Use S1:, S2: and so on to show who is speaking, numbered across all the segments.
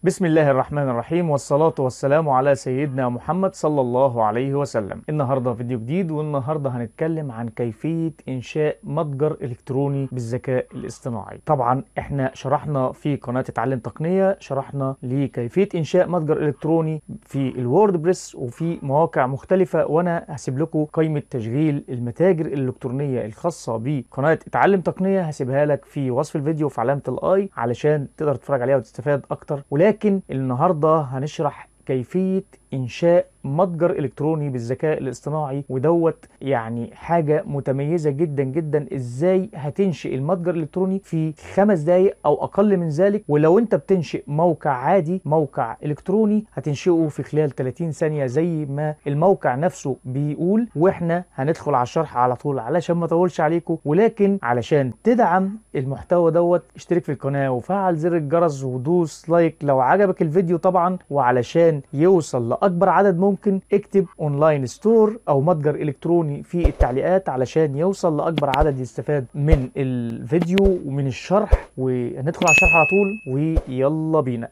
S1: بسم الله الرحمن الرحيم والصلاة والسلام على سيدنا محمد صلى الله عليه وسلم النهاردة فيديو جديد والنهاردة هنتكلم عن كيفية إنشاء متجر إلكتروني بالذكاء الاصطناعي طبعا احنا شرحنا في قناة اتعلم تقنية شرحنا لكيفية إنشاء متجر إلكتروني في الووردبريس وفي مواقع مختلفة وأنا هسيب لكم قائمة تشغيل المتاجر الإلكترونية الخاصة بقناة اتعلم تقنية هسيبها لك في وصف الفيديو في علامة الآي علشان تقدر تتفرج عليها وتستفاد أكتر ولكن النهارده هنشرح كيفية إنشاء متجر إلكتروني بالذكاء الاصطناعي ودوت يعني حاجة متميزة جدا جدا إزاي هتنشئ المتجر الإلكتروني في خمس دقايق أو أقل من ذلك ولو أنت بتنشئ موقع عادي موقع إلكتروني هتنشئه في خلال 30 ثانية زي ما الموقع نفسه بيقول وإحنا هندخل على الشرح على طول علشان ما أطولش عليكم ولكن علشان تدعم المحتوى دوت اشترك في القناة وفعل زر الجرس ودوس لايك لو عجبك الفيديو طبعا وعلشان يوصل لأكبر عدد ممكن اكتب اونلاين ستور او متجر الكتروني في التعليقات علشان يوصل لاكبر عدد يستفاد من الفيديو ومن الشرح وهندخل على الشرح على طول ويلا بينا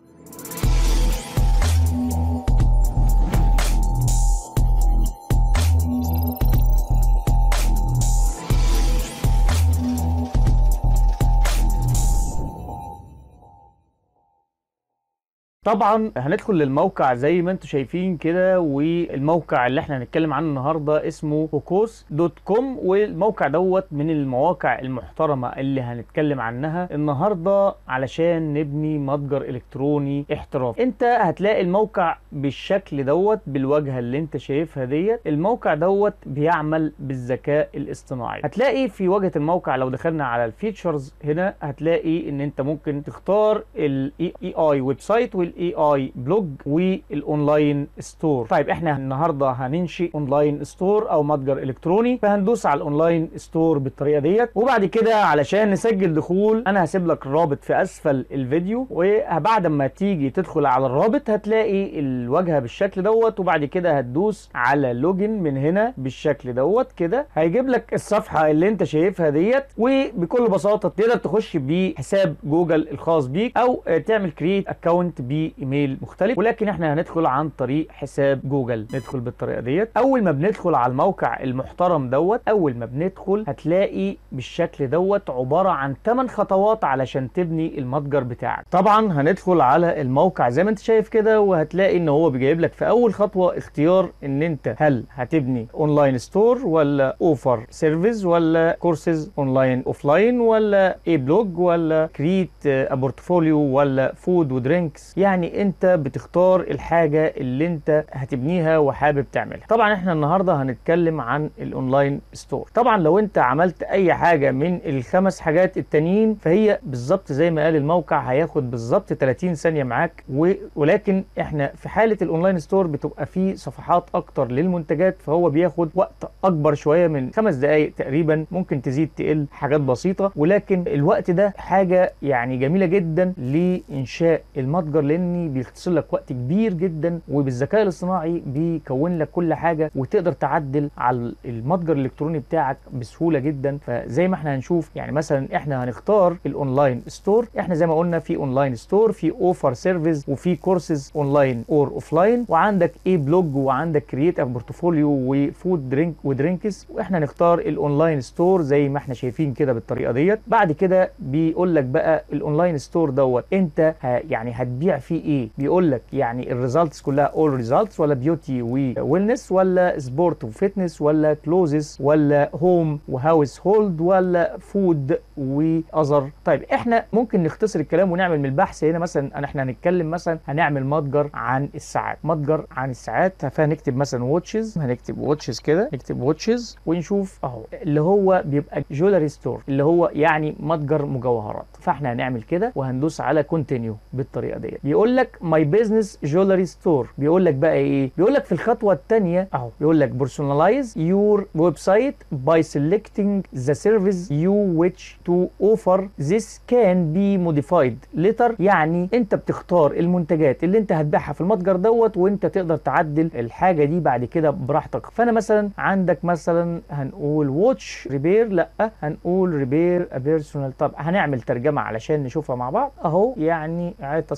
S1: طبعا هندخل للموقع زي ما انتم شايفين كده والموقع اللي احنا هنتكلم عنه النهارده اسمه هوكوس دوت كوم والموقع دوت من المواقع المحترمه اللي هنتكلم عنها النهارده علشان نبني متجر الكتروني احترافي انت هتلاقي الموقع بالشكل دوت بالواجهه اللي انت شايفها ديت الموقع دوت بيعمل بالذكاء الاصطناعي هتلاقي في واجهه الموقع لو دخلنا على الفيتشرز هنا هتلاقي ان انت ممكن تختار الاي اي ويب سايت وال الاي اي بلوج والاونلاين ستور طيب احنا النهارده هننشئ اونلاين ستور او متجر الكتروني فهندوس على الاونلاين ستور بالطريقه ديت وبعد كده علشان نسجل دخول انا هسيب لك الرابط في اسفل الفيديو وبعد ما تيجي تدخل على الرابط هتلاقي الواجهه بالشكل دوت وبعد كده هتدوس على لوجن من هنا بالشكل دوت كده هيجيب لك الصفحه اللي انت شايفها ديت وبكل بساطه تقدر تخش بحساب جوجل الخاص بيك او تعمل كريت اكونت بي ايميل مختلف ولكن احنا هندخل عن طريق حساب جوجل ندخل بالطريقه ديت اول ما بندخل على الموقع المحترم دوت اول ما بندخل هتلاقي بالشكل دوت عباره عن 8 خطوات علشان تبني المتجر بتاعك طبعا هندخل على الموقع زي ما انت شايف كده وهتلاقي ان هو بيجيب لك في اول خطوه اختيار ان انت هل هتبني اونلاين ستور ولا اوفر سيرفيس ولا كورسز اونلاين اوفلاين ولا اي بلوج ولا كريت بورتفوليو ولا فود ودرينكس يعني انت بتختار الحاجه اللي انت هتبنيها وحابب تعملها طبعا احنا النهارده هنتكلم عن الاونلاين ستور طبعا لو انت عملت اي حاجه من الخمس حاجات التانيين فهي بالظبط زي ما قال الموقع هياخد بالظبط 30 ثانيه معاك و... ولكن احنا في حاله الاونلاين ستور بتبقى فيه صفحات اكتر للمنتجات فهو بياخد وقت اكبر شويه من خمس دقائق تقريبا ممكن تزيد تقل حاجات بسيطه ولكن الوقت ده حاجه يعني جميله جدا لانشاء المتجر لان بيختصر لك وقت كبير جدا وبالذكاء الاصطناعي بيكون لك كل حاجه وتقدر تعدل على المتجر الالكتروني بتاعك بسهوله جدا فزي ما احنا هنشوف يعني مثلا احنا هنختار الاونلاين ستور احنا زي ما قلنا في اونلاين ستور في اوفر سيرفيس وفي كورسز اونلاين اور اوفلاين وعندك اي بلوج وعندك كرييت بورتفوليو وفود درينك ودرينكس واحنا نختار الاونلاين ستور زي ما احنا شايفين كده بالطريقه ديت بعد كده بيقول لك بقى الاونلاين ستور دوت انت يعني هتبيع فيه ايه بيقول لك يعني الريزلتس كلها اول ريزلتس ولا بيوتي وويلنس ولا سبورت وفتنس ولا كلوزز ولا هوم وهاوس هولد ولا فود واذر طيب احنا ممكن نختصر الكلام ونعمل من البحث هنا مثلا احنا هنتكلم مثلا هنعمل متجر عن الساعات متجر عن الساعات فهنكتب مثلا واتشز هنكتب واتشز كده نكتب واتشز ونشوف اهو اللي هو بيبقى جولري ستور اللي هو يعني متجر مجوهرات فاحنا هنعمل كده وهندوس على كونتينيو بالطريقه ديت بيقول لك ماي بزنس جولري ستور بيقول لك بقى ايه بيقول لك في الخطوه الثانيه اهو بيقول لك personalize your website by selecting the service you wish to offer this can be modified later يعني انت بتختار المنتجات اللي انت هتبيعها في المتجر دوت وانت تقدر تعدل الحاجه دي بعد كده براحتك فانا مثلا عندك مثلا هنقول واتش ريبير لا هنقول ريبير بيرسونال طب هنعمل ترجمه علشان نشوفها مع بعض اهو يعني اعاده تصميم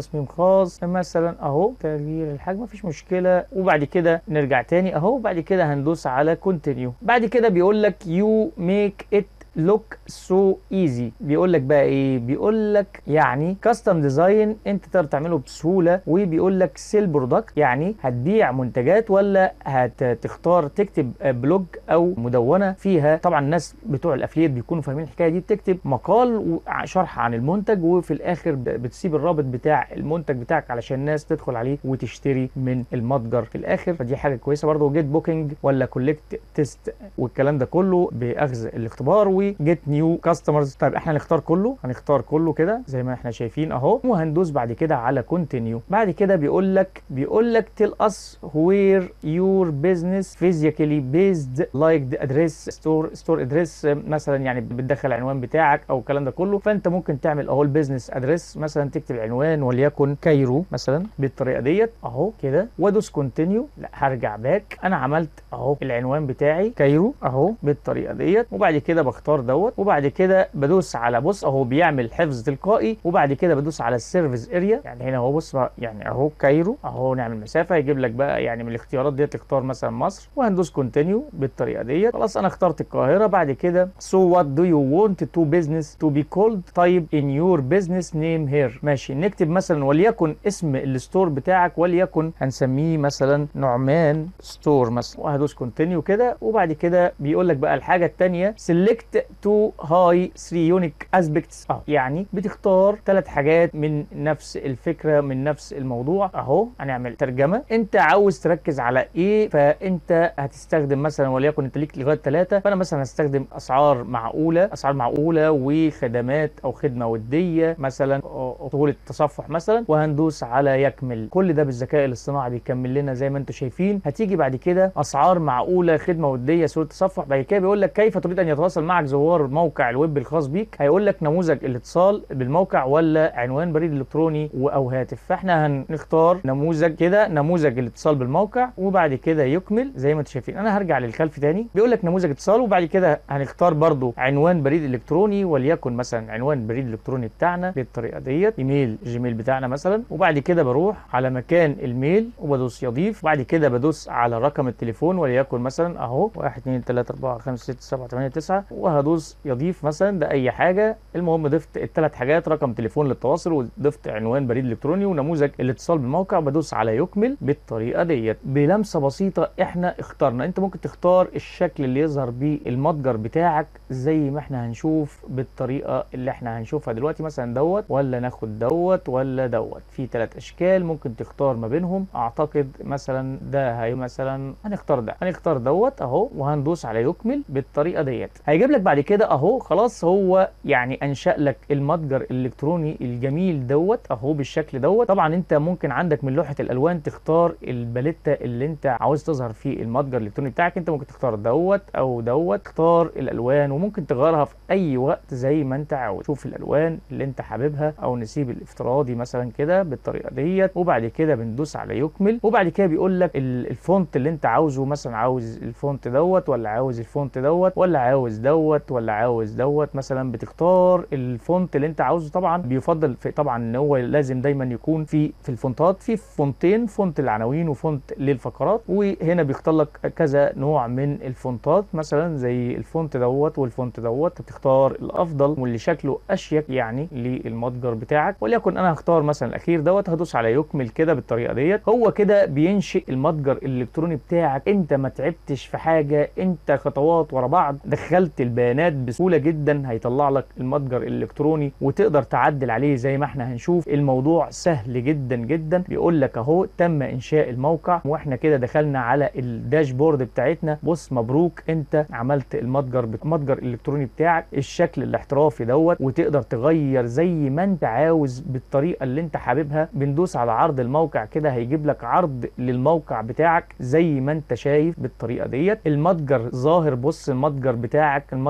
S1: تصميم خاص مثلا اهو تغيير الحجم مفيش مشكله وبعد كده نرجع تاني اهو بعد كده هندوس على كونتينيو بعد كده بيقول لك يو ميك ات لوك سو ايزي بيقول لك بقى ايه بيقول لك يعني كاستم ديزاين انت تقدر تعمله بسهوله وبيقول لك سيل برودكت يعني هتبيع منتجات ولا هتختار تكتب بلوج او مدونه فيها طبعا الناس بتوع الافليت بيكونوا فاهمين الحكايه دي بتكتب مقال وشرح عن المنتج وفي الاخر بتسيب الرابط بتاع المنتج بتاعك علشان الناس تدخل عليه وتشتري من المتجر في الاخر فدي حاجه كويسه برضه جيت بوكينج ولا كولكت تيست والكلام ده كله باخذ الاختبار وجيت نيو كاستمرز طيب احنا هنختار كله هنختار كله كده زي ما احنا شايفين اهو وهندوس بعد كده على كونتينيو بعد كده بيقول لك بيقول لك تيل اس وير يور بزنس فيزيكالي بيزد لايك ذا ادريس ستور ستور ادريس مثلا يعني بتدخل العنوان بتاعك او الكلام ده كله فانت ممكن تعمل اهو البيزنس ادريس مثلا تكتب عنوان وليكن كايرو مثلا بالطريقه ديت اهو كده وادوس كونتينيو لا هرجع باك انا عملت اهو العنوان بتاعي كايرو اهو بالطريقه ديت وبعد كده بختار دوت وبعد كده بدوس على بص اهو بيعمل حفظ تلقائي وبعد كده بدوس على السيرفيس اريا يعني هنا اهو بص يعني اهو كايرو اهو نعمل مسافه يجيب لك بقى يعني من الاختيارات ديت تختار مثلا مصر وهندوس كونتينيو بالطريقه ديت خلاص انا اخترت القاهره بعد كده سو وات دو يو وونت تو بزنس تو بي كولد طيب ان يور بزنس نيم هير ماشي نكتب مثلا وليكن اسم الستور بتاعك وليكن هنسميه مثلا نعمان ستور مثلا وهدوس كونتينيو كده وبعد كده بيقول لك بقى الحاجه الثانيه سيلكت تو هاي 3 يونيك اسبيكتس اه يعني بتختار ثلاث حاجات من نفس الفكره من نفس الموضوع اهو هنعمل ترجمه انت عاوز تركز على ايه فانت هتستخدم مثلا وليكن انت ليك لغايه ثلاثه فانا مثلا هستخدم اسعار معقوله اسعار معقوله وخدمات او خدمه وديه مثلا طول التصفح مثلا وهندوس على يكمل كل ده بالذكاء الاصطناعي بيكمل لنا زي ما انتم شايفين هتيجي بعد كده اسعار معقوله خدمه وديه سهوله تصفح بعد كده بيقول لك كيف تريد ان يتواصل معك زوار موقع الويب الخاص بيك هيقول لك نموذج الاتصال بالموقع ولا عنوان بريد الكتروني او هاتف فاحنا هنختار نموذج كده نموذج الاتصال بالموقع وبعد كده يكمل زي ما انتم شايفين انا هرجع للخلف تاني بيقول لك نموذج اتصال وبعد كده هنختار برضو عنوان بريد الكتروني وليكن مثلا عنوان بريد الالكتروني بتاعنا بالطريقه ديت ايميل جيميل بتاعنا مثلا وبعد كده بروح على مكان الميل وبدوس يضيف وبعد كده بدوس على رقم التليفون وليكن مثلا اهو 1 2 3 4 5 6 7 8 9 وهدوس يضيف مثلا ده اي حاجه المهم ضفت الثلاث حاجات رقم تليفون للتواصل وضفت عنوان بريد الكتروني ونموذج الاتصال بالموقع بدوس على يكمل بالطريقه ديت بلمسه بسيطه احنا اخترنا انت ممكن تختار الشكل اللي يظهر بيه المتجر بتاعك زي ما احنا هنشوف بالطريقه اللي احنا هنشوفها دلوقتي مثلا دوت ولا ناخد دوت ولا دوت في ثلاث اشكال ممكن تختار ما بينهم اعتقد مثلا ده هي مثلا هنختار ده هنختار دوت اهو وهندوس على يكمل بالطريقه ديت هيجيب لك بعد كده اهو خلاص هو يعني انشا لك المتجر الالكتروني الجميل دوت اهو بالشكل دوت طبعا انت ممكن عندك من لوحه الالوان تختار الباليتا اللي انت عاوز تظهر فيه المتجر الالكتروني بتاعك انت ممكن تختار دوت او دوت تختار الالوان وممكن تغيرها في اي وقت زي ما انت عاوز شوف الالوان اللي انت حاببها او نسيب الافتراضي مثلا كده بالطريقه ديت وبعد كده بندوس على يكمل وبعد كده بيقول لك الفونت اللي انت عاوزه مثلا عاوز الفونت دوت ولا عاوز الفونت دوت ولا عاوز دوت ولا عاوز دوت مثلا بتختار الفونت اللي انت عاوزه طبعا بيفضل في طبعا ان هو لازم دايما يكون في في الفونتات في فونتين فونت العناوين وفونت للفقرات وهنا بيختار لك كذا نوع من الفونتات مثلا زي الفونت دوت والفونت دوت بتختار الافضل واللي شكله اشيك يعني للمتجر بتاعك وليكن انا هختار مثلا الاخير دوت هدوس على يكمل كده بالطريقه ديت هو كده بينشئ المتجر الالكتروني بتاعك انت ما تعبتش في حاجه انت خطوات ورا بعض دخلت البيانات بسهوله جدا هيطلع لك المتجر الالكتروني وتقدر تعدل عليه زي ما احنا هنشوف الموضوع سهل جدا جدا بيقول لك اهو تم انشاء الموقع واحنا كده دخلنا على الداشبورد بتاعتنا بص مبروك انت عملت المتجر المتجر الالكتروني بتاعك الشكل الاحترافي دوت وتقدر تغير زي ما انت عاوز بالطريقه اللي انت حاببها بندوس على عرض الموقع كده هيجيب لك عرض للموقع بتاعك زي ما انت شايف بالطريقه ديت المتجر ظاهر بص المتجر بتاعك المتجر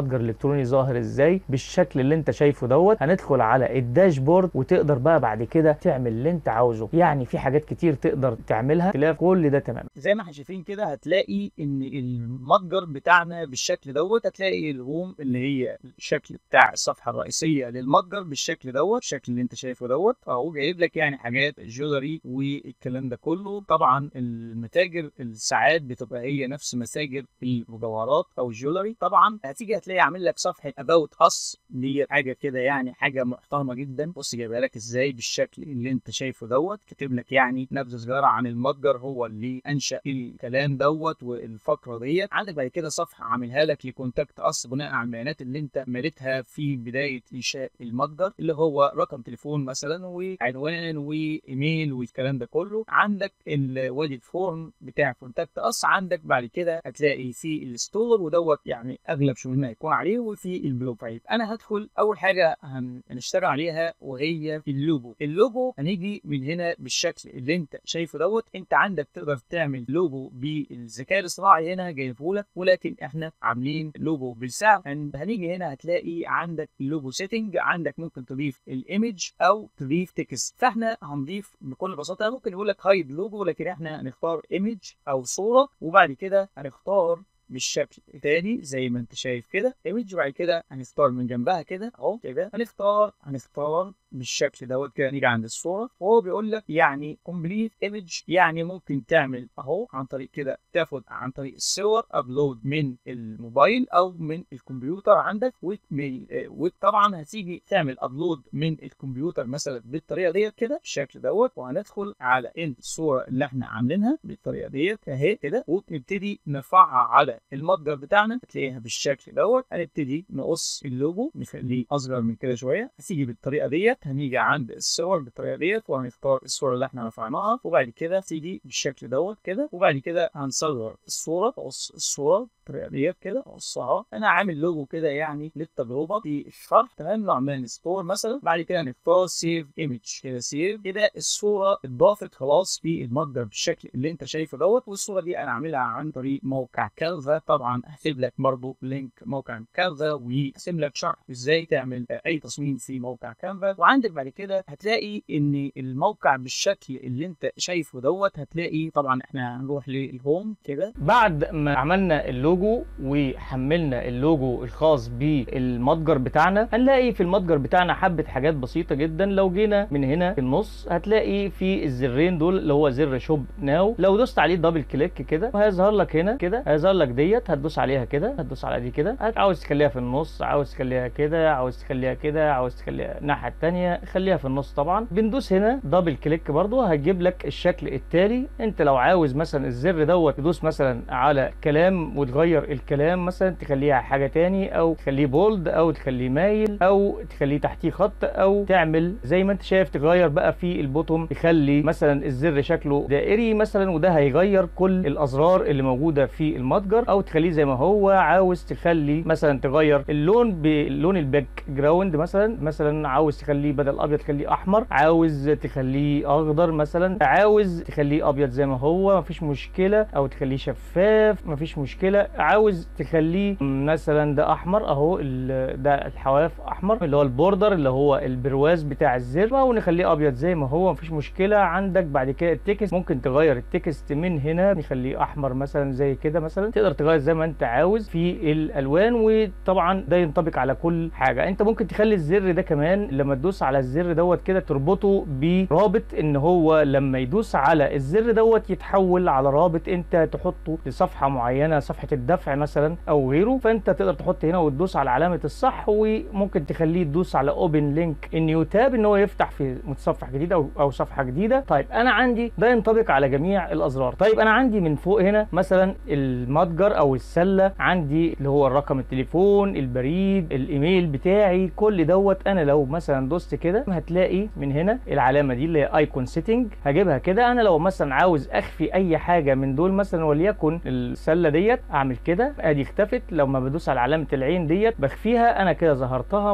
S1: المتجر الالكتروني ظاهر ازاي بالشكل اللي انت شايفه دوت هندخل على الداشبورد وتقدر بقى بعد كده تعمل اللي انت عاوزه يعني في حاجات كتير تقدر تعملها تلاقي كل ده تمام
S2: زي ما احنا شايفين كده هتلاقي ان المتجر بتاعنا بالشكل دوت هتلاقي الهوم اللي هي الشكل بتاع الصفحه الرئيسيه للمتجر بالشكل دوت الشكل اللي انت شايفه دوت اهو جايب لك يعني حاجات جولري والكلام ده كله طبعا المتاجر ساعات بتبقى هي نفس متاجر المجوهرات او الجولري طبعا هتيجي هتلاقي عامل لك صفحه اباوت اس دي حاجه كده يعني حاجه محترمه جدا بص جايبها لك ازاي بالشكل اللي انت شايفه دوت كاتب لك يعني نبذه صغيره عن المتجر هو اللي انشا الكلام دوت والفقره ديت عندك بعد كده صفحه عاملها لك لكونتاكت اس بناء على البيانات اللي انت مالتها في بدايه انشاء المتجر اللي هو رقم تليفون مثلا وعنوان وايميل والكلام ده كله عندك الوادي الفورم بتاع كونتاكت اس عندك بعد كده هتلاقي في الستور ودوت يعني اغلب شغلنا هيكون عليه وفي البروفايل انا هدخل اول حاجه هنشتغل عليها وهي في اللوجو اللوجو هنيجي من هنا بالشكل اللي انت شايفه دوت انت عندك تقدر تعمل لوجو بالذكاء الاصطناعي هنا جايبه لك ولكن احنا عاملين لوجو بالسعر هنيجي هنا هتلاقي عندك اللوجو سيتنج عندك ممكن تضيف الايمج او تضيف تكست فاحنا هنضيف بكل بساطه ممكن يقول لك هايد لوجو لكن احنا هنختار ايمج او صوره وبعد كده هنختار بالشكل التاني زي ما انت شايف كده ايمج وبعد كده هنختار من جنبها كده اهو كده هنختار هنختار بالشكل دوت كده نيجي عند الصوره وهو بيقول لك يعني كومبليت ايمج يعني ممكن تعمل اهو عن طريق كده تاخد عن طريق الصور ابلود من الموبايل او من الكمبيوتر عندك وطبعا هتيجي تعمل ابلود من الكمبيوتر مثلا بالطريقه ديت كده بالشكل دوت وهندخل على الصوره اللي احنا عاملينها بالطريقه ديت اهي كده ونبتدي نرفعها على المتجر بتاعنا هتلاقيها بالشكل دوت هنبتدي نقص اللوجو نخليه اصغر من كده شويه هتيجي بالطريقه ديت هنيجي عند الصور بالطريقه ديت وهنختار الصوره اللي احنا رفعناها وبعد كده تيجي بالشكل دوت كده وبعد كده هنصغر الصوره اقص الصوره بالطريقه ديت كده اقصها انا عامل لوجو كده يعني للتجربه في الشرح تمام نعمل ستور مثلا بعد كده نختار سيف ايمج كده سيف كده الصوره اتضافت خلاص في المتجر بالشكل اللي انت شايفه دوت والصوره دي انا عاملها عن طريق موقع كانفا طبعا هسيب لك برضو لينك موقع كانفا وهسيب لك شرح ازاي تعمل اي تصميم في موقع كانفا وعندك بعد كده هتلاقي ان الموقع بالشكل اللي انت شايفه دوت هتلاقي طبعا احنا هنروح للهوم كده
S1: بعد ما عملنا اللوجو وحملنا اللوجو الخاص بالمتجر بتاعنا هنلاقي في المتجر بتاعنا حبه حاجات بسيطه جدا لو جينا من هنا في النص هتلاقي في الزرين دول اللي هو زر شوب ناو لو دوست عليه دبل كليك كده وهيظهر لك هنا كده هيظهر لك ديت هتدوس عليها كده هتدوس على دي كده عاوز تخليها في النص عاوز تخليها كده عاوز تخليها كده عاوز تخليها الناحيه الثانيه خليها في النص طبعا بندوس هنا دبل كليك برضو هتجيب لك الشكل التالي انت لو عاوز مثلا الزر دوت تدوس مثلا على كلام وتغير الكلام مثلا تخليها حاجه تاني او تخليه بولد او تخليه مايل او تخليه تحتيه خط او تعمل زي ما انت شايف تغير بقى في البوتوم تخلي مثلا الزر شكله دائري مثلا وده هيغير كل الازرار اللي موجوده في المتجر او تخليه زي ما هو عاوز تخلي مثلا تغير اللون باللون الباك جراوند مثلا مثلا عاوز تخليه بدل ابيض تخليه احمر عاوز تخليه اخضر مثلا عاوز تخليه ابيض زي ما هو مفيش مشكله او تخليه شفاف مفيش مشكله عاوز تخليه مثلا ده احمر اهو ده الحواف احمر اللي هو البوردر اللي هو البرواز بتاع الزر او نخليه ابيض زي ما هو مفيش مشكله عندك بعد كده التكست ممكن تغير التكست من هنا نخليه احمر مثلا زي كده مثلا تقدر تغير زي ما انت عاوز في الالوان وطبعا ده ينطبق على كل حاجه انت ممكن تخلي الزر ده كمان لما تدوس على الزر دوت كده تربطه برابط ان هو لما يدوس على الزر دوت يتحول على رابط انت تحطه لصفحه معينه صفحه الدفع مثلا او غيره فانت تقدر تحط هنا وتدوس على علامه الصح وممكن تخليه تدوس على اوبن لينك نيو تاب ان هو يفتح في متصفح جديد او او صفحه جديده طيب انا عندي ده ينطبق على جميع الازرار طيب انا عندي من فوق هنا مثلا المتجر او السله عندي اللي هو الرقم التليفون البريد الايميل بتاعي كل دوت انا لو مثلا دوست كده هتلاقي من هنا العلامه دي اللي هي ايكون سيتنج هجيبها كده انا لو مثلا عاوز اخفي اي حاجه من دول مثلا وليكن السله ديت اعمل كده ادي اختفت لو ما بدوس على علامه العين ديت بخفيها انا كده ظهرتها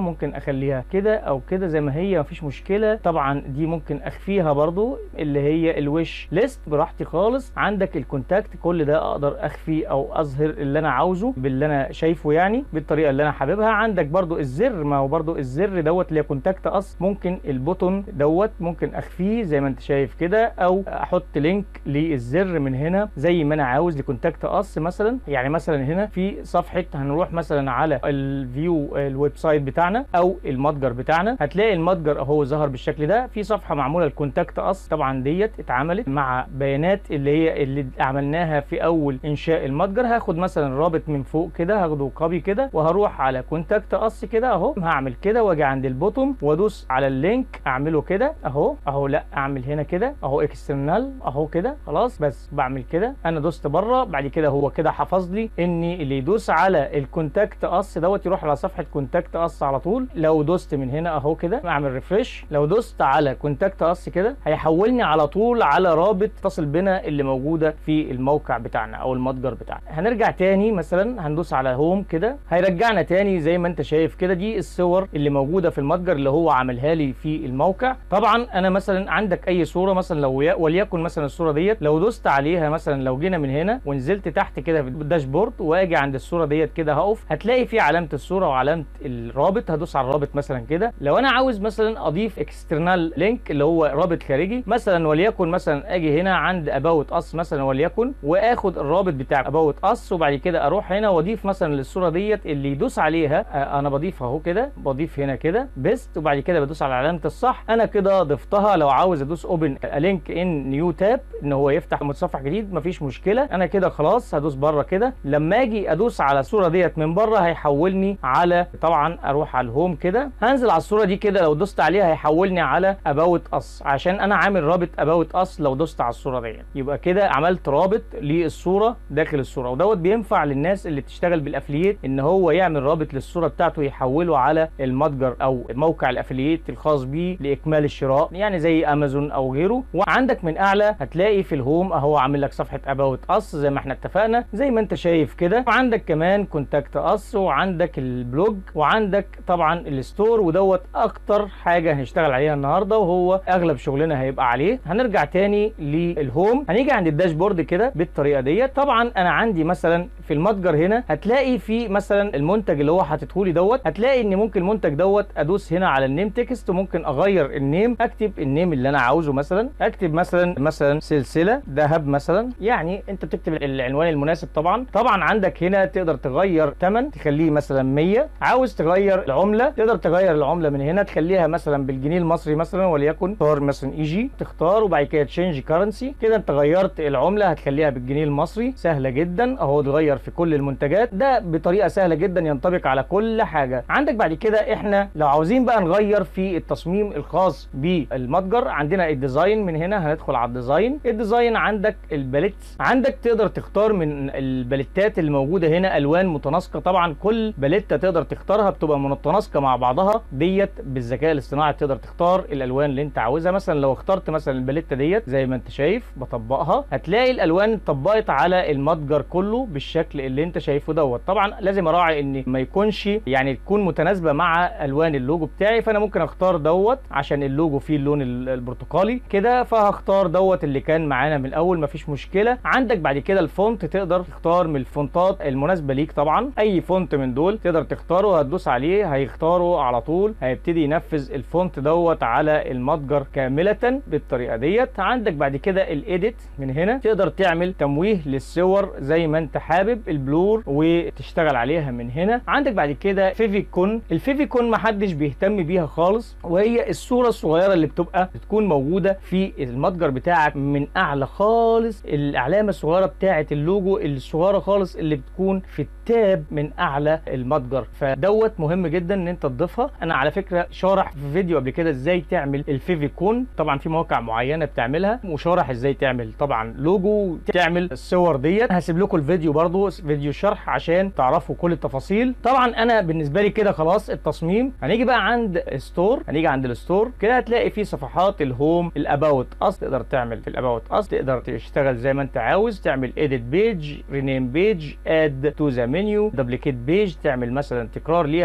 S1: ممكن اخليها كده او كده زي ما هي مفيش مشكله طبعا دي ممكن اخفيها برضو اللي هي الوش ليست براحتي خالص عندك الكونتاكت كل ده اقدر اخفي او اظهر اللي انا عاوزه باللي انا شايفه يعني بالطريقه اللي انا حاببها عندك برضو الزر ما هو برضو الزر دوت اللي هي كونتاكت اس ممكن البوتون دوت ممكن اخفيه زي ما انت شايف كده او احط لينك للزر من هنا زي ما انا عاوز لكونتاكت اس مثلا يعني مثلا هنا في صفحه هنروح مثلا على الفيو الويب سايت بتاعنا او المتجر بتاعنا هتلاقي المتجر اهو ظهر بالشكل ده في صفحه معموله لكونتاكت اس طبعا ديت اتعملت مع بيانات اللي هي اللي عملناها في اول انشاء المتجر هاخد مثلا رابط من فوق كده هاخده كوبي كده وهروح على كونتاكت اس كده اهو هعمل كده واجي عند البوتوم وادوس على اللينك اعمله كده اهو اهو لا اعمل هنا كده اهو اكسترنال اهو كده خلاص بس بعمل كده انا دوست بره بعد كده هو كده حفظ لي ان اللي يدوس على الكونتاكت اس دوت يروح على صفحه كونتاكت اس على طول لو دوست من هنا اهو كده اعمل ريفرش لو دوست على كونتاكت اس كده هيحولني على طول على رابط تصل بنا اللي موجوده في الموقع بتاعنا او المتجر بتاعنا هنرجع تاني مثلا هندوس على هوم كده هيرجعنا تاني زي ما انت شايف كده دي الصور اللي موجوده في المتجر اللي هو عملها لي في الموقع طبعا انا مثلا عندك اي صوره مثلا لو ي- وليكن مثلا الصوره ديت لو دوست عليها مثلا لو جينا من هنا ونزلت تحت كده في الداشبورد واجي عند الصوره ديت كده هقف هتلاقي في علامه الصوره وعلامه الرابط هدوس على الرابط مثلا كده لو انا عاوز مثلا اضيف اكسترنال لينك اللي هو رابط خارجي مثلا وليكن مثلا اجي هنا عند اباوت اس مثلا وليكن واخد الرابط بتاع اباوت اس وبعد كده اروح هنا واضيف مثلا للصوره ديت اللي يدوس عليها آه، انا بضيفها اهو كده بضيف هنا كده بيست وبعد كده بدوس على علامه الصح انا كده ضفتها لو عاوز ادوس اوبن لينك ان نيو تاب ان هو يفتح متصفح جديد مفيش مشكله انا كده خلاص هدوس بره كده لما اجي ادوس على الصوره ديت من بره هيحولني على طبعا اروح على الهوم كده هنزل على الصوره دي كده لو دوست عليها هيحولني على اباوت اس عشان انا عامل رابط اباوت اس لو دوست على الصوره ديت يبقى كده عملت رابط للصوره داخل الصوره ودوت بينفع للناس اللي بتشتغل بالافلييت ان هو يعمل رابط للصوره بتاعته يحوله على المتجر او موقع الافلييت الخاص بيه لاكمال الشراء يعني زي امازون او غيره وعندك من اعلى هتلاقي في الهوم اهو عامل لك صفحه اباوت اس زي ما احنا اتفقنا زي ما انت شايف كده وعندك كمان كونتاكت اس وعندك البلوج وعندك طبعا الستور ودوت اكتر حاجه هنشتغل عليها النهارده وهو اغلب شغلنا هيبقى عليه هنرجع تاني للهوم هنيجي عند الداشبورد كده بالطريقه ديت طبعا انا عندي مثلا في المتجر هنا هتلاقي في مثلا المنتج اللي هو حاططه لي دوت هتلاقي ان ممكن المنتج دوت ادوس هنا على النيم تكست وممكن اغير النيم اكتب النيم اللي انا عاوزه مثلا اكتب مثلا مثلا سلسله ذهب مثلا يعني انت بتكتب العنوان المناسب طبعا طبعا عندك هنا تقدر تغير ثمن تخليه مثلا 100 عاوز تغير العمله تقدر تغير العمله من هنا تخليها مثلا بالجنيه المصري مثلا وليكن اختار مثلا اي جي تختار وبعد كده تشينج كرنسي كده انت غيرت العمله هتخليها بالجنيه المصري سهله جدا اهو تغير في كل المنتجات ده بطريقه سهله جدا ينطبق على كل حاجه عندك بعد كده احنا لو عاوزين بقى نغير في التصميم الخاص بالمتجر عندنا الديزاين من هنا هندخل على الديزاين الديزاين عندك الباليت عندك تقدر تختار من الباليتات اللي موجوده هنا الوان متناسقه طبعا كل باليته تقدر تختارها بتبقى متناسقه مع بعضها ديت بالذكاء الاصطناعي تقدر تختار الالوان اللي انت عاوزها مثلا لو اخترت مثلا الباليته ديت زي ما انت شايف بطبقها هتلاقي الالوان اتطبقت على المتجر كله بالشكل اللي انت شايفه دوت طبعا لازم اراعي ان ما يكونش يعني تكون متناسبه مع الوان اللوجو بتاعي فانا ممكن اختار دوت عشان اللوجو فيه اللون ال- البرتقالي كده فهختار دوت اللي كان معانا من الاول مفيش مشكله عندك بعد كده الفونت تقدر تختار من الفونتات المناسبه ليك طبعا اي فونت من دول تقدر تختاره هتدوس عليه هيختاره على طول هيبتدي ينفذ الفونت دوت على المتجر كامله بالطريقه ديت عندك بعد كده الايديت من هنا تقدر تعمل تمويه للصور زي ما انت حابب البلور وتشتغل عليها من هنا عندك بعد كده فيفيكون الفيفيكون محدش بيهتم بيها خالص وهي الصوره الصغيره اللي بتبقى بتكون موجوده في المتجر بتاعك من اعلى خالص العلامه الصغيره بتاعه اللوجو الصغيره خالص اللي بتكون في التاب من اعلى المتجر فدوت مهم جدا ان انت تضيفها انا على فكره شارح في فيديو قبل كده ازاي تعمل الفيفيكون طبعا في مواقع معينه بتعملها وشارح ازاي تعمل طبعا لوجو تعمل الصور ديت هسيب لكم الفيديو برضو فيديو شرح عشان تعرفوا كل التفاصيل طبعا انا بالنسبه لي كده خلاص التصميم هنيجي بقى عند ستور هنيجي عند الستور كده هتلاقي فيه صفحات الهوم الاباوت اس تقدر تعمل في الاباوت اس تقدر تشتغل زي ما انت عاوز تعمل اديت بيج رينيم بيج اد تو ذا منيو دبليكيت بيج تعمل مثلا تكرار ليها وتنسخ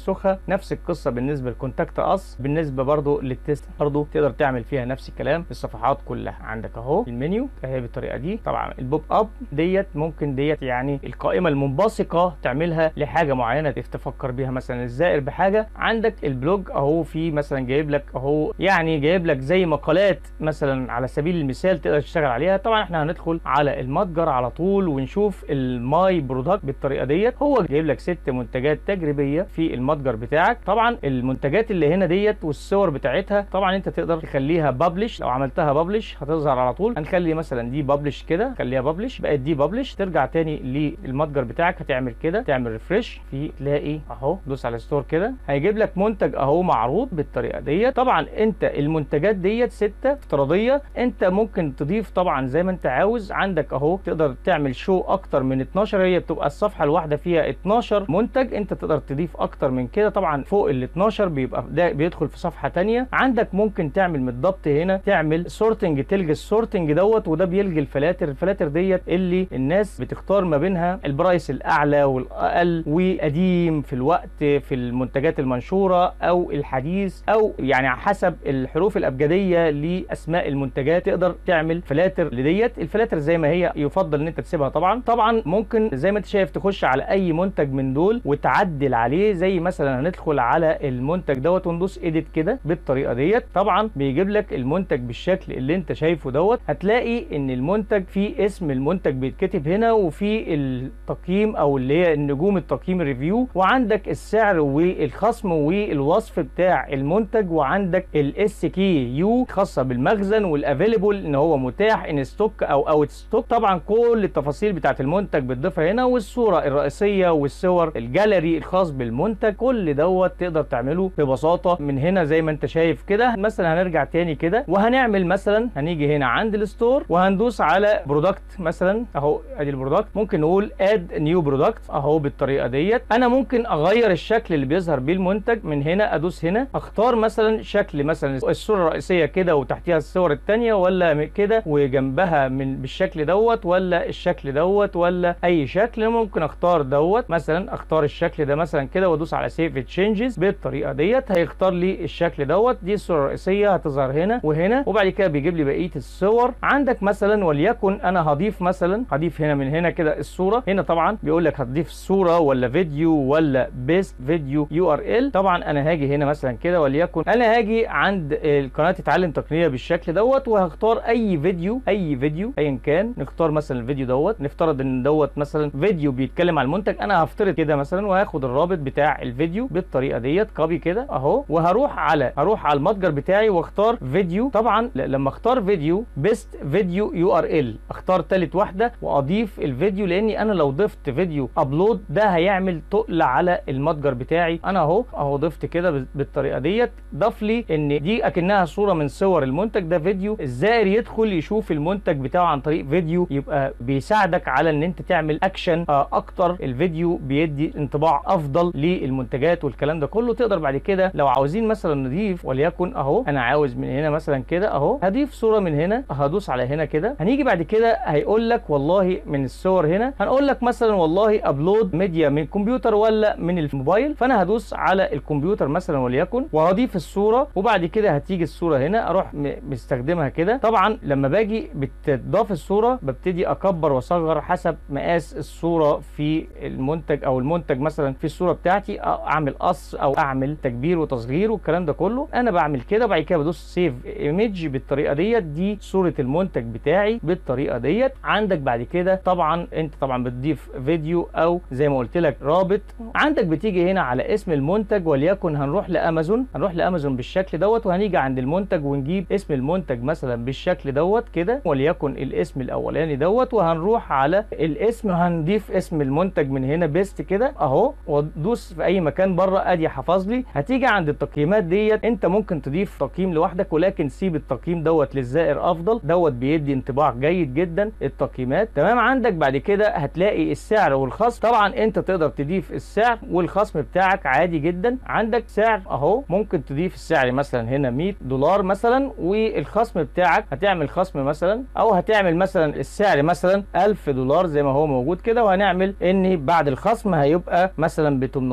S1: تنسخها نفس القصه بالنسبه لكونتاكت اس بالنسبه برضو للتست برضو تقدر تعمل فيها نفس الكلام الصفحات كلها عندك اهو المنيو اهي بالطريقه دي طبعا البوب اب ديت ممكن ديت يعني القائمه المنبثقه تعملها لحاجه معينه تفكر بيها مثلا الزائر بحاجه عندك البلوج اهو في مثلا جايب لك اهو يعني جايب لك زي مقالات مثلا على سبيل المثال تقدر تشتغل عليها طبعا احنا هندخل على المتجر على طول ونشوف الماي برودكت بالطريقه ديت هو جايب لك ست منتجات تجريبيه في المتجر بتاعك طبعا المنتجات اللي هنا ديت والصور بتاعتها طبعا انت تقدر تخليها بابلش لو عملتها بابلش هتظهر على طول هنخلي مثلا دي بابلش كده خليها بابلش بقت دي بابلش ترجع تاني للمتجر بتاعك هتعمل كده تعمل ريفرش في تلاقي اهو دوس على ستور كده هيجيب لك منتج اهو معروض بالطريقه ديت طبعا انت المنتجات ديت ستة افتراضيه انت ممكن تضيف طبعا زي ما انت عاوز عندك اهو تقدر تعمل شو اكتر من 12 هي بتبقى الصفحه الواحده فيها 12 منتج انت تقدر تضيف اكتر من كده طبعا فوق ال 12 بيبقى ده بيدخل في صفحه تانية عندك ممكن تعمل من الضبط هنا تعمل سورتنج تلغي السورتنج دوت وده بيلغي الفلاتر الفلاتر ديت اللي الناس بتختار ما بينها البرايس الاعلى والاقل وقديم في الوقت في المنتجات المنشوره او الحديث او يعني على حسب الحروف الابجديه لاسماء المنتجات تقدر تعمل فلاتر لديت الفلاتر زي ما هي يفضل ان انت تسيبها طبعا طبعا ممكن زي ما انت شايف تخش على اي منتج من دول وتعدل عليه زي مثلا هندخل على المنتج دوت وندوس ايديت كده بالطريقه ديت طبعا بيجيب لك المنتج بالشكل اللي انت شايفه دوت هتلاقي ان المنتج فيه اسم المنتج بيتكتب هنا وفي التقييم او اللي هي النجوم التقييم الريفيو وعندك السعر والخصم والوصف بتاع المنتج وعندك الاس كي يو خاصه بالمخزن والافيلبل ان هو متاح ان ستوك او اوت ستوك طبعا كل التفاصيل بتاعت المنتج بتضيفها هنا والصوره الرئيسيه والصور الجاليري الخاص بالمنتج كل دوت تقدر تعمله ببساطه من هنا زي ما انت شايف كده مثلا هنرجع تاني كده وهنعمل مثلا هنيجي هنا عند الستور وهندوس على برودكت مثلا اهو ادي البرودكت ممكن نقول اد نيو برودكت اهو بالطريقه ديت انا ممكن اغير الشكل اللي بيظهر بيه المنتج من هنا ادوس هنا اختار مثلا شكل مثلا الصوره الرئيسيه كده وتحتها الصور الثانيه ولا كده وجنبها من بالشكل دوت ولا الشكل دوت ولا اي شكل ممكن اختار دوت مثلا اختار الشكل ده مثلا كده وادوس على سيف تشينجز بالطريقه ديت هيختار لي الشكل دوت دي الصوره الرئيسيه هتظهر هنا وهنا وبعد كده بيجيب لي بقيه الصور عندك مثلا وليكن انا هضيف مثلا هضيف هنا من هنا كده الصوره هنا طبعا بيقول لك هتضيف صوره ولا فيديو ولا بيست فيديو يو ار ال طبعا انا هاجي هنا مثلا كده وليكن انا هاجي عند القناه تتعلم تقنيه بالشكل دوت وهختار اي فيديو اي فيديو ايا كان نختار مثلا الفيديو دوت نفترض ان دوت مثلا فيديو بيتكلم عن المنتج انا هفترض كده مثلا وهاخد الرابط بتاع الفيديو بالطريقه ديت كوبي كده اهو وهروح على هروح على المتجر بتاعي واختار فيديو طبعا لما اختار فيديو بيست فيديو يو ار ال اختار ثالث واحده واضيف الفيديو لاني انا لو ضفت فيديو ابلود ده هيعمل تقل على المتجر بتاعي انا اهو اهو ضفت كده بالطريقه ديت ضاف لي ان دي اكنها صوره من صور المنتج ده فيديو الزائر يدخل يشوف المنتج بتاعه عن طريق فيديو يبقى بيساعدك على ان انت تعمل اكشن اكتر الفيديو بيدي انطباع افضل للمنتجات والكلام ده كله تقدر بعد كده لو عاوزين مثلا نضيف وليكن اهو انا عاوز من هنا مثلا كده اهو هضيف صوره من هنا هدوس على هنا كده هنيجي بعد كده هيقول لك والله من الصور هنا هنقول لك مثلا والله ابلود ميديا من الكمبيوتر ولا من الموبايل فانا هدوس على الكمبيوتر مثلا وليكن وهضيف الصوره وبعد كده هتيجي الصوره هنا اروح مستخدمها كده طبعا لما باجي بتضاف الصوره ببتدي اكبر واصغر حسب مقاس الصوره في المنتج او المنتج مثلا في الصوره بتاعتي اعمل قص او اعمل تكبير وتصغير والكلام ده كله انا بعمل كده وبعد كده بدوس سيف ايمج بالطريقه ديت دي صوره المنتج بتاعي بالطريقه ديت عندك بعد كده طبعا انت طبعا بتضيف فيديو او زي ما قلت لك رابط عندك بتيجي هنا على اسم المنتج وليكن هنروح لامازون هنروح لامازون بالشكل دوت وهنيجي عند المنتج ونجيب اسم المنتج مثلا بالشكل دوت كده وليكن الاسم الاولاني دوت وهنروح على الاسم هنضيف اسم المنتج من هنا بيست كده اهو وادوس في اي مكان بره ادي حفظ لي هتيجي عند التقييمات ديت انت ممكن تضيف تقييم لوحدك ولكن سيب التقييم دوت للزائر افضل دوت بيدي انطباع جيد جدا التقييمات تمام عندك بعد كده هتلاقي السعر والخصم طبعا انت تقدر تضيف السعر والخصم بتاعك عادي جدا عندك سعر اهو ممكن تضيف السعر مثلا هنا 100 دولار مثلا والخصم بتاعك هتعمل خصم مثلا او هتعمل مثلا السعر مثلا 1000 دولار زي ما هو موجود كده وهنعمل ان بعد الخصم هيبقى مثلا ب 800 دولار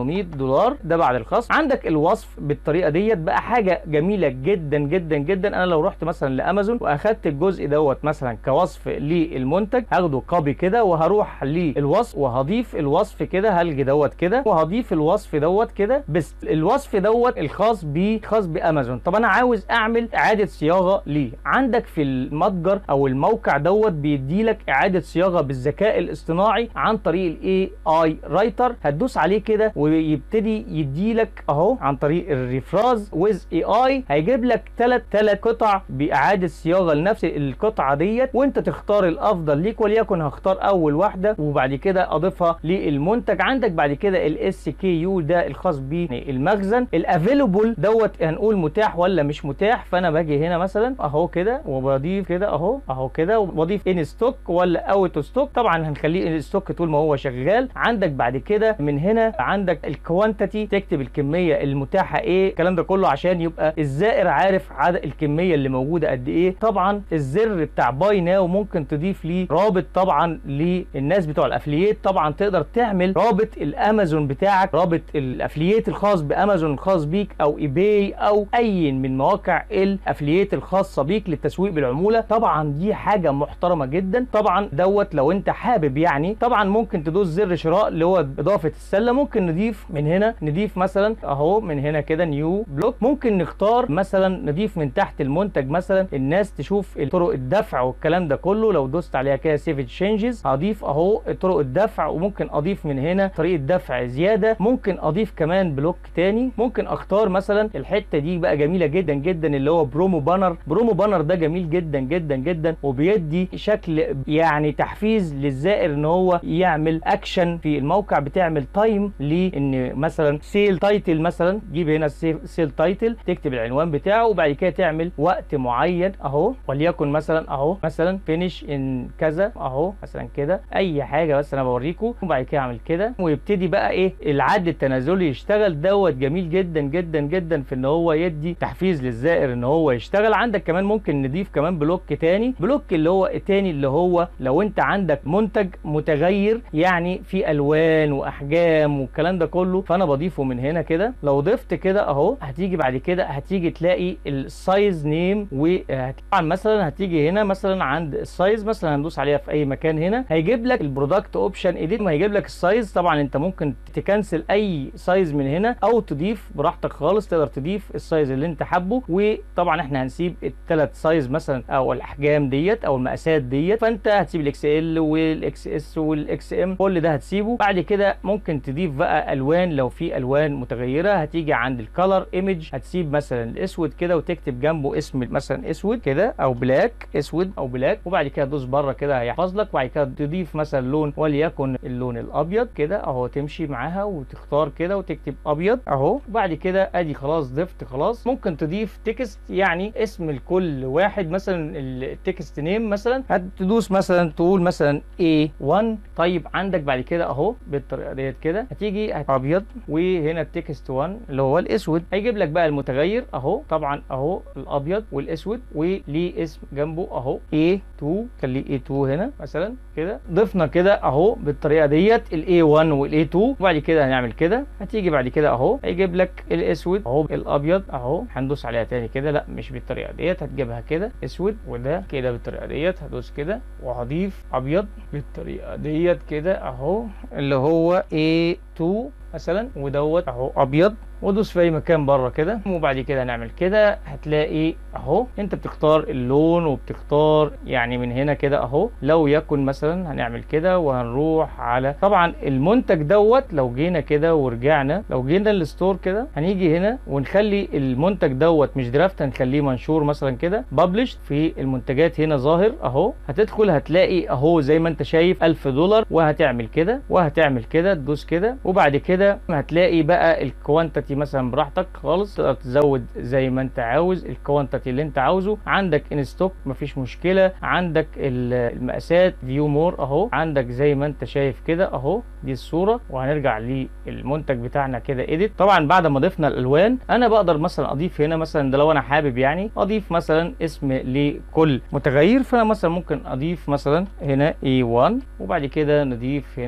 S1: دولار ده بعد الخصم عندك الوصف بالطريقه ديت بقى حاجه جميله جدا جدا جدا انا لو رحت مثلا لامازون واخدت الجزء دوت مثلا كوصف للمنتج هاخده كوبي كده وهروح للوصف وهضيف الوصف كده هلغي دوت كده وهضيف الوصف دوت كده بس الوصف دوت الخاص بيه خاص بامازون طب انا عاوز اعمل اعاده صياغه ليه عندك في المتجر او الموقع دوت بيديلك اعاده صياغه بالذكاء الاصطناعي عن طريق الاي اي رايتر هتدوس عليه كده ويبتدي يديلك اهو عن طريق الريفراز ويز اي اي هيجيب لك ثلاث ثلاث قطع باعاده صياغه لنفس القطعه ديت وانت تختار الافضل ليك وليكن هختار اول واحده وبعد كده اضيفها للمنتج عندك بعد كده الاس كي يو ده الخاص بالمخزن الافيلبل دوت هنقول متاح ولا مش متاح فانا باجي هنا مثلا اهو كده وبضيف كده اهو اهو كده وبضيف ان ستوك ولا اوت ستوك طبعا هنخليه ان ستوك طول ما هو شغال عندك بعد كده من هنا عندك الكوانتيتي تكتب الكميه المتاحه ايه الكلام ده كله عشان يبقى الزائر عارف عدد الكميه اللي موجوده قد ايه طبعا الزر بتاع باي ناو ممكن تضيف ليه رابط طبعا للناس بتوع الافلييت طبعا تقدر تعمل رابط الامازون بتاعك رابط الافلييت الخاص بامازون الخاص بيك او ايباي او اي من مواقع الافلييت الخاصه بيك للتسويق بالعموله طبعا دي حاجه محترمه جدا طبعا دوت لو انت حابب يعني طبعا ممكن تدوس زر شراء اللي هو اضافه السله ممكن نضيف من هنا نضيف مثلا اهو من هنا كده نيو بلوك ممكن نختار مثلا نضيف من تحت المنتج مثلا الناس تشوف طرق الدفع والكلام ده كله لو دوست عليها كده سيف تشينجز هضيف اهو طرق الدفع وممكن اضيف من هنا طريقه دفع زياده ممكن اضيف كمان بلوك تاني ممكن اختار مثلا الحته دي بقى جميله جدا جدا اللي هو برومو بانر برومو بانر ده جميل جدا جدا جدا وبيدي شكل يعني تحفيز للزائر ان هو يعمل اكشن في الموقع بتعمل تايم لان مثلا سيل تايتل مثلا جيب هنا سيل تايتل تكتب العنوان بتاعه وبعد كده تعمل وقت معين اهو وليكن مثلا اهو مثلا فينيش ان كذا اهو مثلا كده اي حاجه بس انا بوريكم وبعد كده اعمل كده ويبتدي بقى ايه العد التنازلي يشتغل دوت جميل جدا جدا جدا في ان هو يدي تحفيز للزائر ان هو يشتغل عندك كمان ممكن نضيف كمان بلوك تاني بلوك اللي هو التاني اللي هو لو انت عندك منتج متغير يعني في الوان واحجام والكلام ده كله فانا بضيفه من هنا كده لو ضفت كده اهو هتيجي بعد كده هتيجي تلاقي السايز نيم وطبعا مثلا هتيجي هنا مثلا عند السايز مثلا هندوس عليها في اي مكان هنا هيجيب لك البرودكت اوبشن اديت وهيجيب لك السايز طبعا انت ممكن تكنسل اي سايز من هنا او تضيف براحتك خالص تقدر تضيف السايز اللي انت حابه وطبعا احنا هنسيب الثلاث سايز مثلا او الاحجام ديت او المقاسات ديت فانت هتسيب الاكس ال والاكس اس والاكس ام كل ده هتسيبه بعد كده ممكن تضيف بقى الوان لو في الوان متغيره هتيجي عند الكالر ايمج هتسيب مثلا الاسود كده وتكتب جنبه اسم مثلا اسود كده او بلاك اسود او بلاك وبعد كده تدوس بره كده هيحفظ لك وبعد كده تضيف مثلا لون وليكن اللون الابيض كده اهو تمشي معاها وتختار كده وتكتب ابيض اهو وبعد كده ادي خلاص ضفت خلاص ممكن تضيف تكست يعني اسم لكل واحد مثلا التكست نيم مثلا هتدوس مثلا تقول مثلا A1 طيب عندك بعد كده اهو بالطريقه ديت كده هتيجي ابيض وهنا التكست 1 اللي هو الاسود هيجيب لك بقى المتغير اهو طبعا اهو الابيض والاسود وليه اسم جنبه اهو A2 خليه A2 هنا مثلا كده ضفنا كده اهو بالطريقه ديت ال A1 وال A2 وبعد كده هنعمل كده هتيجي بعد كده اهو هيجيب لك الاسود اهو الابيض اهو هندوس عليها تاني كده لا مش بالطريقه ديت هتجيبها كده اسود وده كده بالطريقه ديت هدوس كده وهضيف ابيض بالطريقه ديت كده اهو اللي هو A2 مثلا ودوت اهو ابيض وادوس في اي مكان بره كده وبعد كده هنعمل كده هتلاقي اهو انت بتختار اللون وبتختار يعني من هنا كده اهو لو يكن مثلا هنعمل كده وهنروح على طبعا المنتج دوت لو جينا كده ورجعنا لو جينا للستور كده هنيجي هنا ونخلي المنتج دوت مش درافت هنخليه منشور مثلا كده ببلش في المنتجات هنا ظاهر اهو هتدخل هتلاقي اهو زي ما انت شايف 1000 دولار وهتعمل كده وهتعمل كده تدوس كده وبعد كده هتلاقي بقى الكوانتيتي مثلا براحتك خالص تقدر تزود زي ما انت عاوز الكوانتيتي اللي انت عاوزه عندك ان ستوك مفيش مشكله عندك المقاسات فيو مور اهو عندك زي ما انت شايف كده اهو دي الصوره وهنرجع للمنتج بتاعنا كده ايديت طبعا بعد ما ضفنا الالوان انا بقدر مثلا اضيف هنا مثلا ده لو انا حابب يعني اضيف مثلا اسم لكل متغير فانا مثلا ممكن اضيف مثلا هنا A1 وبعد كده نضيف هنا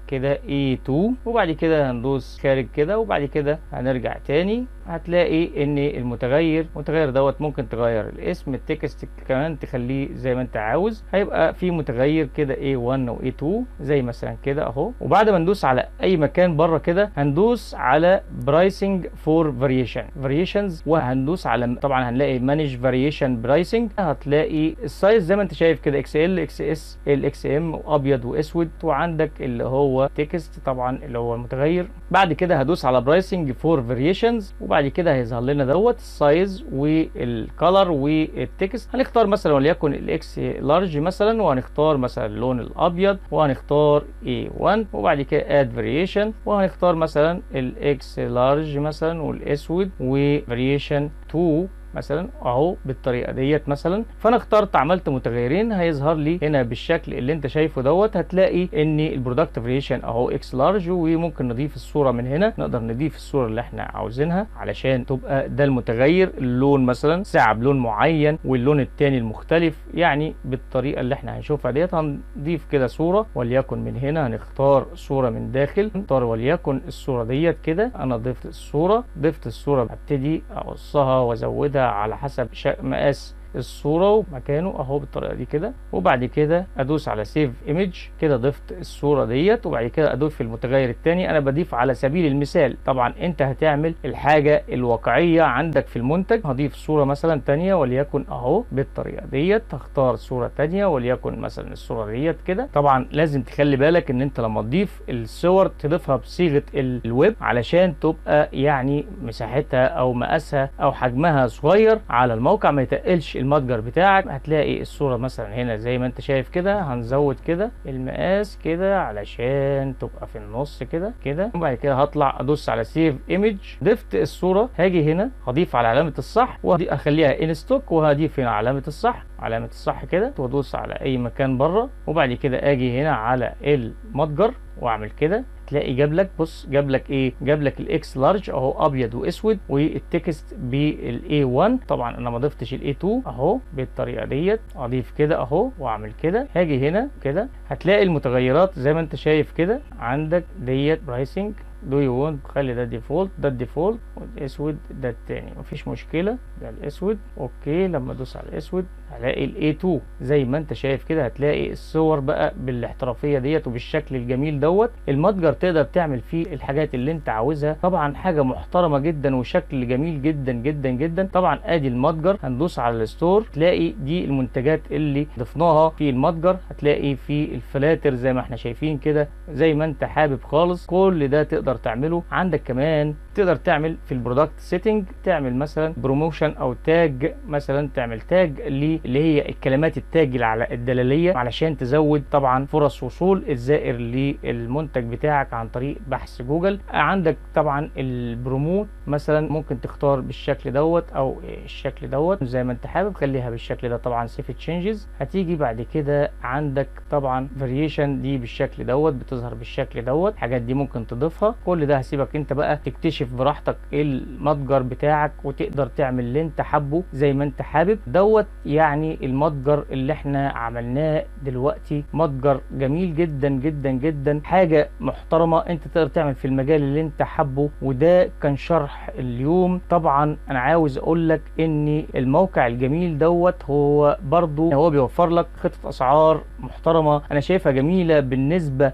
S1: كده A2 وبعد كده هندوس خارج كده وبعد كده هنرجع تاني هتلاقي ان المتغير المتغير دوت ممكن تغير الاسم التكست كمان تخليه زي ما انت عاوز هيبقى في متغير كده A1 و A2 زي مثلا كده اهو وبعد ما ندوس على اي مكان بره كده هندوس على برايسنج فور فاريشن فاريشنز وهندوس على طبعا هنلاقي مانج فاريشن برايسنج هتلاقي السايز زي ما انت شايف كده اكس ال اكس اس ال اكس ام ابيض واسود وعندك اللي هو تكست طبعا اللي هو المتغير بعد كده هدوس على برايسنج فور فاريشنز وبعد كده هيظهر لنا دوت السايز والكالر والتكست هنختار مثلا وليكن الاكس لارج مثلا وهنختار مثلا اللون الابيض وهنختار A1 وبعد كده اد فاريشن وهنختار مثلا الاكس لارج مثلا والاسود وفاريشن 2 مثلا اهو بالطريقه ديت مثلا فانا اخترت عملت متغيرين هيظهر لي هنا بالشكل اللي انت شايفه دوت هتلاقي ان البرودكت فاريشن اهو اكس لارج وممكن نضيف الصوره من هنا نقدر نضيف الصوره اللي احنا عاوزينها علشان تبقى ده المتغير اللون مثلا ساعه بلون معين واللون التاني المختلف يعني بالطريقه اللي احنا هنشوفها ديت هنضيف كده صوره وليكن من هنا هنختار صوره من داخل نختار وليكن الصوره ديت كده انا ضفت الصوره ضفت الصوره هبتدي اقصها وازودها على حسب مقاس الصورة ومكانه اهو بالطريقة دي كده وبعد كده ادوس على سيف ايمج كده ضفت الصورة ديت وبعد كده اضيف المتغير التاني انا بضيف على سبيل المثال طبعا انت هتعمل الحاجة الواقعية عندك في المنتج هضيف صورة مثلا تانية وليكن اهو بالطريقة ديت هختار صورة تانية وليكن مثلا الصورة ديت كده طبعا لازم تخلي بالك ان انت لما تضيف الصور تضيفها بصيغة الويب علشان تبقى يعني مساحتها او مقاسها او حجمها صغير على الموقع ما يتقلش المتجر بتاعك هتلاقي الصورة مثلا هنا زي ما انت شايف كده هنزود كده المقاس كده علشان تبقى في النص كده كده وبعد كده هطلع ادوس على سيف ايمج ضفت الصورة هاجي هنا هضيف على علامة الصح واخليها ان ستوك وهضيف هنا علامة الصح علامة الصح كده وادوس على اي مكان بره وبعد كده اجي هنا على المتجر واعمل كده تلاقي جاب لك بص جاب لك ايه جاب لك الاكس لارج اهو ابيض واسود والتكست بالاي 1 طبعا انا ما ضفتش الاي 2 اهو بالطريقه ديت اضيف كده اهو واعمل كده هاجي هنا كده هتلاقي المتغيرات زي ما انت شايف كده عندك ديت برايسنج دو يو وونت خلي ده ديفولت ده الديفولت والاسود ده التاني مفيش مشكله ده الاسود اوكي لما ادوس على الاسود هلاقي الاي 2 زي ما انت شايف كده هتلاقي الصور بقى بالاحترافيه ديت وبالشكل الجميل دوت المتجر تقدر تعمل فيه الحاجات اللي انت عاوزها طبعا حاجه محترمه جدا وشكل جميل جدا جدا جدا طبعا ادي المتجر هندوس على الستور تلاقي دي المنتجات اللي ضفناها في المتجر هتلاقي في الفلاتر زي ما احنا شايفين كده زي ما انت حابب خالص كل ده تقدر تعمله عندك كمان تقدر تعمل في البرودكت سيتنج تعمل مثلا بروموشن او تاج مثلا تعمل تاج اللي هي الكلمات التاج على الدلاليه علشان تزود طبعا فرص وصول الزائر للمنتج بتاعك عن طريق بحث جوجل عندك طبعا البروموت مثلا ممكن تختار بالشكل دوت او الشكل دوت زي ما انت حابب خليها بالشكل ده طبعا سيف تشينجز هتيجي بعد كده عندك طبعا فاريشن دي بالشكل دوت بتظهر بالشكل دوت الحاجات دي ممكن تضيفها كل ده هسيبك انت بقى تكتشف براحتك المتجر بتاعك وتقدر تعمل اللي انت حابه زي ما انت حابب دوت يعني المتجر اللي احنا عملناه دلوقتي متجر جميل جدا جدا جدا حاجة محترمة انت تقدر تعمل في المجال اللي انت حابه وده كان شرح اليوم طبعا انا عاوز اقول لك ان الموقع الجميل دوت هو برضو هو بيوفر لك خطة اسعار محترمة انا شايفها جميلة بالنسبة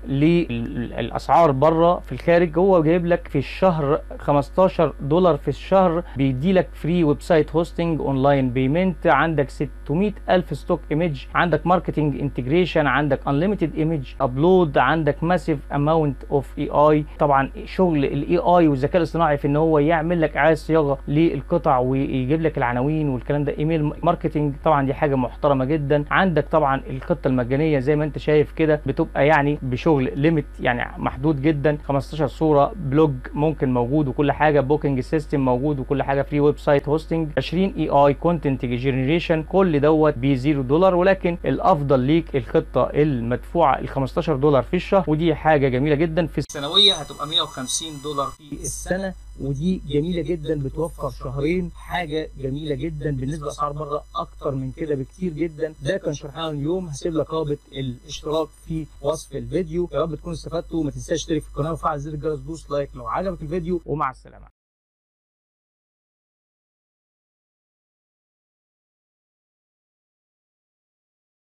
S1: للاسعار بره في الخارج هو جايب لك في الشهر 15 دولار في الشهر بيدي لك فري ويب سايت هوستنج اونلاين بيمنت عندك 600 الف ستوك ايمج عندك ماركتنج انتجريشن عندك انليميتد ايمج ابلود عندك ماسيف اماونت اوف اي اي طبعا شغل الاي اي والذكاء الاصطناعي في ان هو يعمل لك اعاده صياغه للقطع ويجيب لك العناوين والكلام ده ايميل ماركتنج طبعا دي حاجه محترمه جدا عندك طبعا الخطه المجانيه زي ما انت شايف كده بتبقى يعني بشغل ليميت يعني محدود جدا 15 صوره بلوج ممكن موجود وكل حاجه بوكينج سيستم موجود وكل حاجه فري ويب سايت هوستنج 20 اي اي كونتنت جنريشن كل دوت ب 0 دولار ولكن الافضل ليك الخطه المدفوعه ال 15 دولار في الشهر ودي حاجه جميله جدا في
S2: السنويه هتبقى 150 دولار في السنه
S1: ودي جميله جدا بتوفر شهرين حاجه جميله جدا بالنسبه لاسعار بره اكتر من كده بكتير جدا ده كان شرحنا اليوم هسيب لك رابط الاشتراك في وصف الفيديو يا رب تكونوا استفدتوا وما تنساش تشترك في القناه وفعل زر الجرس دوس لايك لو عجبك الفيديو ومع السلامه